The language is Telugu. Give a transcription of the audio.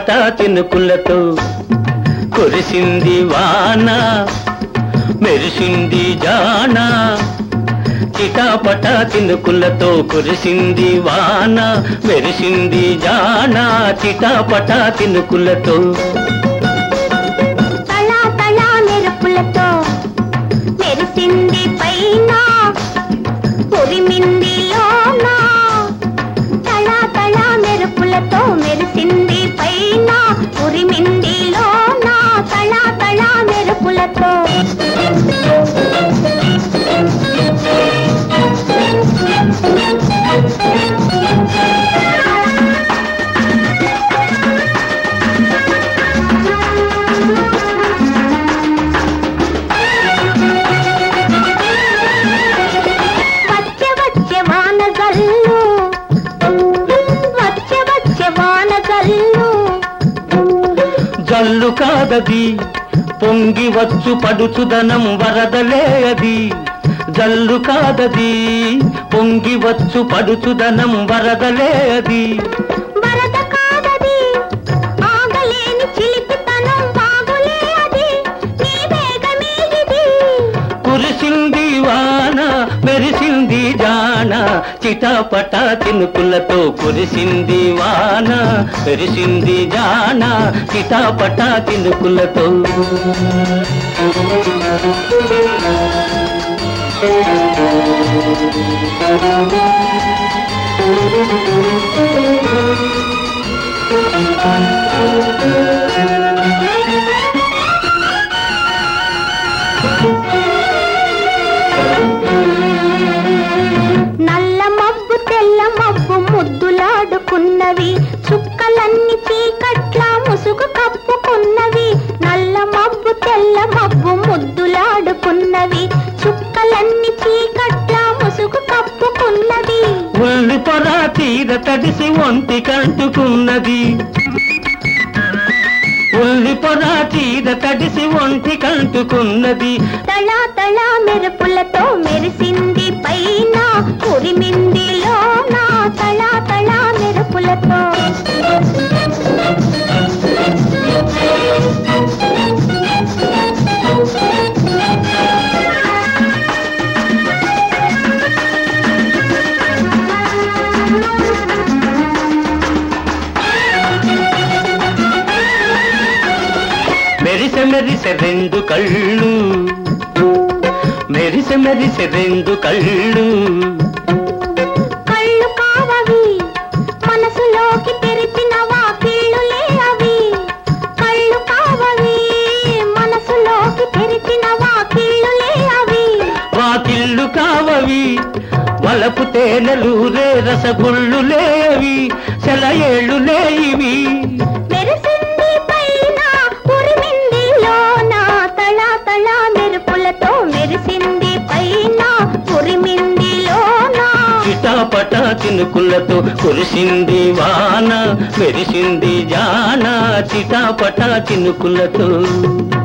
చిటాపటా చినుకులతో కురిసింది వాన మెరిసింది జాన చిటాపట చినుకులతో కురిసింది వాన మెరిసింది జాన చిటాపట చినుకులతో తళా తళా మెరుపులతో మెరిసింది పైన ఉరిమింది లోన తళా తళా మెరుపులతో మెరిసింది పైన ఉరిమింది లోన తళా తళా మెరుపులతో వచ్చే వచ్చే వాన గల్లు వచ్చే వచ్చే వాన గల్లు జల్లు కాదది పొంగి వచ్చు పడుచుదనం వరదలే అది జల్లు కాదది పొంగి వచ్చు పడుచుదనం వరదలే అది వరద కాదది ఆగలేని చిలిపితనం బాగులే అది నీ వేగమే ఇది కురిసింది వాన మెరిసింది జాన చిటాపట చినుకులతో కురిసింది వాన మెరిసింది జాన చిటాపట చినుకులతో నల్ల మబ్బు తెల్ల మబ్బు ముద్దులాడుకున్నవి చుక్కలన్నీ చీకట్ల ముసుగు కప్పుకున్నవి నల్ల మబ్బు తెల్ల మబ్బు ముద్దులాడుకున్నవి చుక్కలన్నీ చీకట్ల ముసుగు కప్పుకున్నవి ఉల్లి పొర తీర తడిసి ఒంటి కంటుకున్నది ఉల్లి పొర తీర తడిసి ఒంటి కంటుకున్నది తళా తళా మెరుపులతో మెరిసింది పైన ఉరిమింది లోన తళా తళా మెరుపులతో మెరిసె మెరిసె రెండు కళ్ళు మెరిసె మెరిసె రెండు కళ్ళు కళ్ళు కావవి మనసులోకి తెరిచిన వాకిళ్ళులే అవి కళ్ళు కావవి మనసులోకి తెరిచిన వాకిళ్ళులే అవి వాకిళ్ళు కావవి వలపు తేనెలూరే రసగుళ్ళులే అవి సెలయేళ్ళులే ఇవి మెరిసింది పైన ఉరిమింది లోన తళా తళా మెరుపులతో మెరిసింది పైన ఉరిమింది లోన చిటాపట చినుకులతో కురిసింది వాన మెరిసింది జాన చిటాపట చినుకులతో